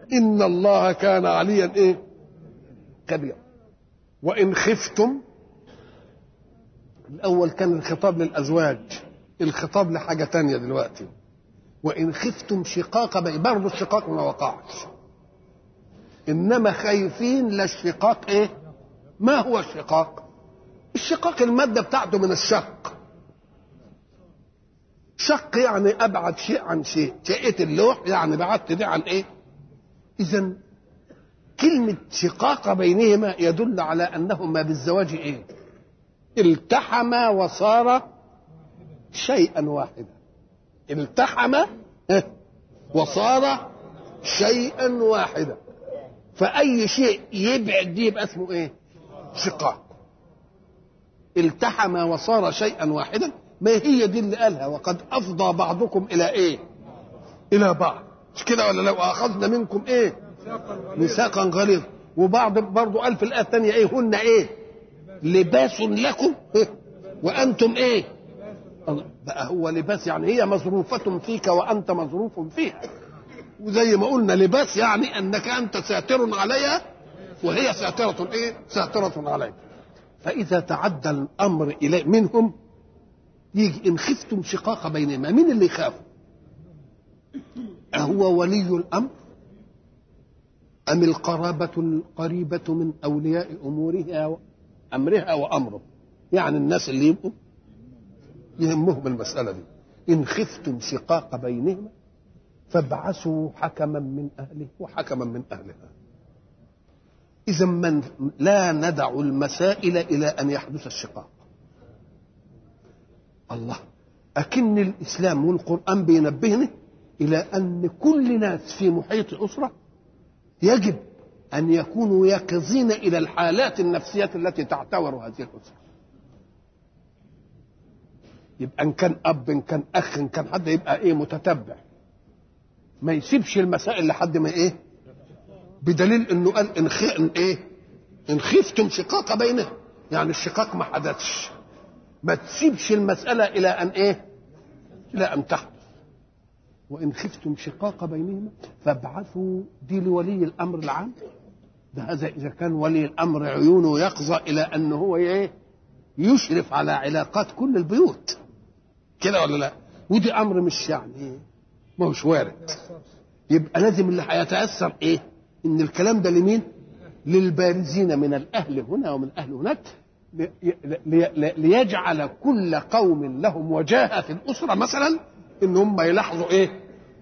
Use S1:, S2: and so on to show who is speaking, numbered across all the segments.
S1: ان الله كان عليا ايه كبيرا وان خفتم الاول كان الخطاب للازواج الخطاب لحاجه تانية دلوقتي وان خفتم شقاق بين برضه الشقاق ما وقعش انما خايفين لا الشقاق ايه ما هو الشقاق الشقاق الماده بتاعته من الشق شق يعني ابعد شيء عن شيء شقه اللوح يعني بعدت دي عن ايه اذا كلمه شقاق بينهما يدل على انهما بالزواج ايه التحما وصار شيئا واحدا التحم وصار شيئا واحدا فأي شيء يبعد دي يبقى اسمه ايه شقاق التحم وصار شيئا واحدا ما هي دي اللي قالها وقد أفضى بعضكم إلى ايه إلى بعض مش كده ولا لو أخذنا منكم ايه ميثاقا غليظا وبعض برضه قال في الآية الثانية ايه هن ايه لباس لكم وأنتم ايه بقى هو لباس يعني هي مظروفة فيك وأنت مظروف فيها وزي ما قلنا لباس يعني أنك أنت ساتر عليها وهي ساترة إيه؟ ساترة عليك فإذا تعدى الأمر إلى منهم يجي إن خفتم شقاق بينهما مين اللي يخاف؟ أهو ولي الأمر أم القرابة القريبة من أولياء أمورها أمرها وأمره يعني الناس اللي يبقوا يهمهم المسألة دي إن خفتم شقاق بينهما فابعثوا حكما من أهله وحكما من أهلها إذا من لا ندع المسائل إلى أن يحدث الشقاق الله أكن الإسلام والقرآن بينبهنا إلى أن كل ناس في محيط أسرة يجب أن يكونوا يقظين إلى الحالات النفسية التي تعتبر هذه الأسرة يبقى ان كان اب ان كان اخ ان كان حد يبقى ايه متتبع ما يسيبش المسائل لحد ما ايه بدليل انه قال ان خي... إن ايه ان خفتم شقاق بينهم يعني الشقاق ما حدثش ما تسيبش المساله الى ان ايه الى ان تحدث وان خفتم شقاق بينهما فابعثوا دي لولي الامر العام ده هذا اذا كان ولي الامر عيونه يقظه الى ان هو ايه يشرف على علاقات كل البيوت كده ولا لا ودي امر مش يعني ما هوش وارد يبقى لازم اللي هيتاثر ايه ان الكلام ده لمين للبارزين من الاهل هنا ومن الاهل هناك لي- لي- ليجعل كل قوم لهم وجاهه في الاسره مثلا ان هم يلاحظوا ايه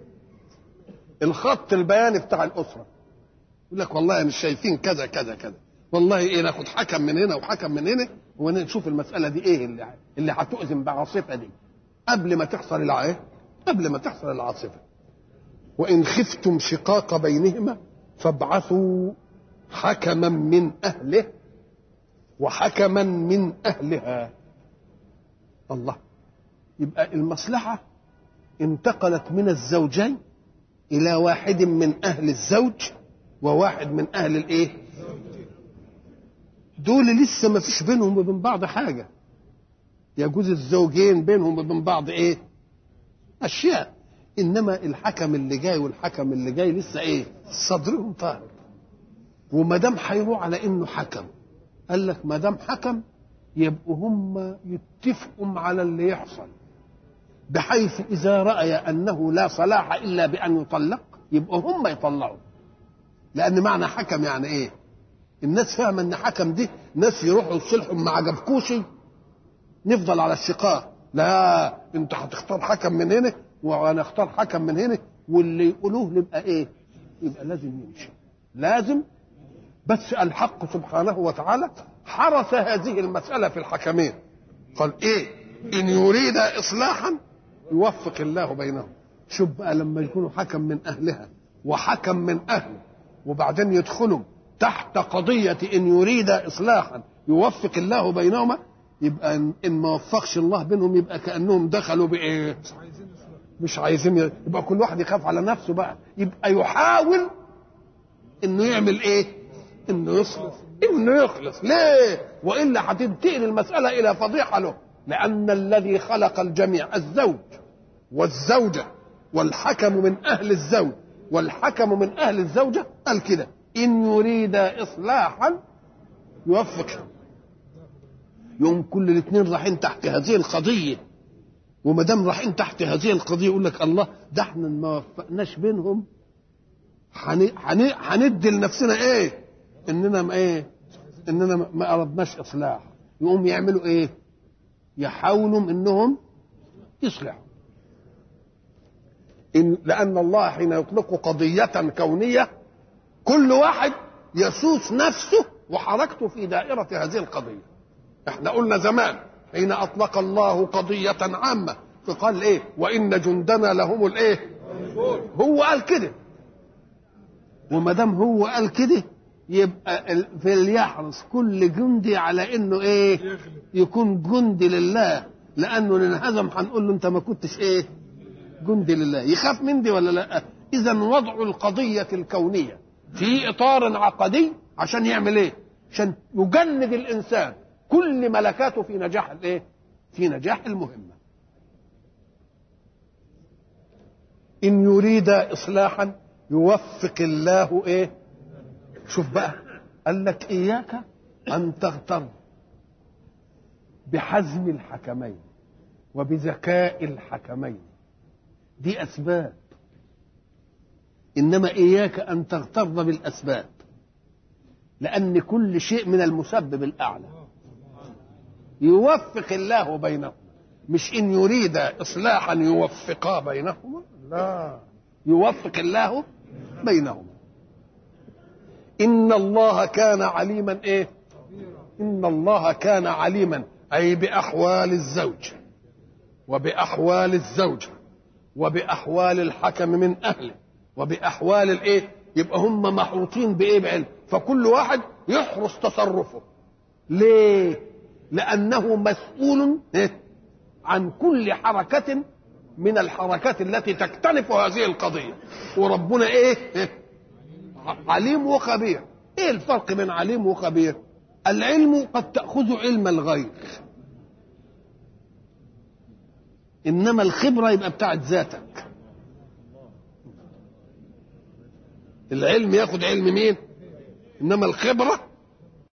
S1: الخط البياني بتاع الاسره يقول لك والله مش شايفين كذا كذا كذا والله ايه ناخد حكم من هنا وحكم من هنا ونشوف المساله دي ايه اللي اللي هتؤذن بعاصفه دي قبل ما تحصل العاصفه قبل ما تحصل العاصفه وان خفتم شقاق بينهما فابعثوا حكما من اهله وحكما من اهلها الله يبقى المصلحه انتقلت من الزوجين الى واحد من اهل الزوج وواحد من اهل الايه دول لسه ما فيش بينهم وبين بعض حاجه يجوز الزوجين بينهم وبين بعض ايه اشياء انما الحكم اللي جاي والحكم اللي جاي لسه ايه صدرهم طاهر وما دام هيروح على انه حكم قال لك ما دام حكم يبقوا هم يتفقوا على اللي يحصل بحيث اذا راي انه لا صلاح الا بان يطلق يبقوا هم يطلعوا لان معنى حكم يعني ايه الناس فاهمه ان حكم دي ناس يروحوا يصلحوا ما عجبكوش نفضل على الشقاق لا انت هتختار حكم من هنا وانا اختار حكم من هنا واللي يقولوه يبقى ايه يبقى لازم يمشي لازم بس الحق سبحانه وتعالى حرس هذه المسألة في الحكمين قال ايه ان يريد اصلاحا يوفق الله بينهم شوف بقى لما يكونوا حكم من اهلها وحكم من اهله وبعدين يدخلوا تحت قضية ان يريد اصلاحا يوفق الله بينهما يبقى ان إن ما وفقش الله بينهم يبقى كانهم دخلوا بايه مش عايزين ي- يبقى كل واحد يخاف على نفسه بقى يبقى يحاول انه يعمل ايه انه يخلص انه يخلص ليه والا هتنتقل المساله الى فضيحه له لان الذي خلق الجميع الزوج والزوجه والحكم من اهل الزوج والحكم من اهل الزوجه قال كده ان يريد اصلاحا يوفق يوم كل الاثنين رايحين تحت هذه القضيه وما دام رايحين تحت هذه القضيه يقول لك الله ده احنا ما وفقناش بينهم هندي لنفسنا ايه؟ اننا ما ايه؟ اننا ما اردناش اصلاح يقوم يعملوا ايه؟ يحاولوا انهم يصلحوا إن لأن الله حين يطلق قضية كونية كل واحد يسوس نفسه وحركته في دائرة هذه القضية احنا قلنا زمان حين أطلق الله قضية عامة فقال ايه وإن جندنا لهم الايه هو قال كده وما دام هو قال كده يبقى فليحرص كل جندي على انه ايه يكون جندي لله لانه انهزم هنقول له انت ما كنتش ايه جندي لله يخاف من دي ولا لا اذا وضع القضيه الكونيه في اطار عقدي عشان يعمل ايه عشان يجند الانسان كل ملكاته في نجاح الايه في نجاح المهمه ان يريد اصلاحا يوفق الله ايه شوف بقى قال لك اياك ان تغتر بحزم الحكمين وبذكاء الحكمين دي اسباب انما اياك ان تغتر بالاسباب لان كل شيء من المسبب الاعلى يوفق الله بينهما مش ان يريد اصلاحا يوفقا بينهما لا يوفق الله بينهما ان الله كان عليما ايه ان الله كان عليما اي باحوال الزوج وباحوال الزوجه وباحوال الحكم من اهله وباحوال الايه يبقى هم محوطين بايه بعلم فكل واحد يحرص تصرفه ليه لانه مسؤول إيه؟ عن كل حركه من الحركات التي تكتنف هذه القضيه وربنا ايه, إيه؟ عليم وخبير ايه الفرق بين عليم وخبير العلم قد تاخذ علم الغير انما الخبره يبقى بتاعت ذاتك العلم ياخد علم مين انما الخبره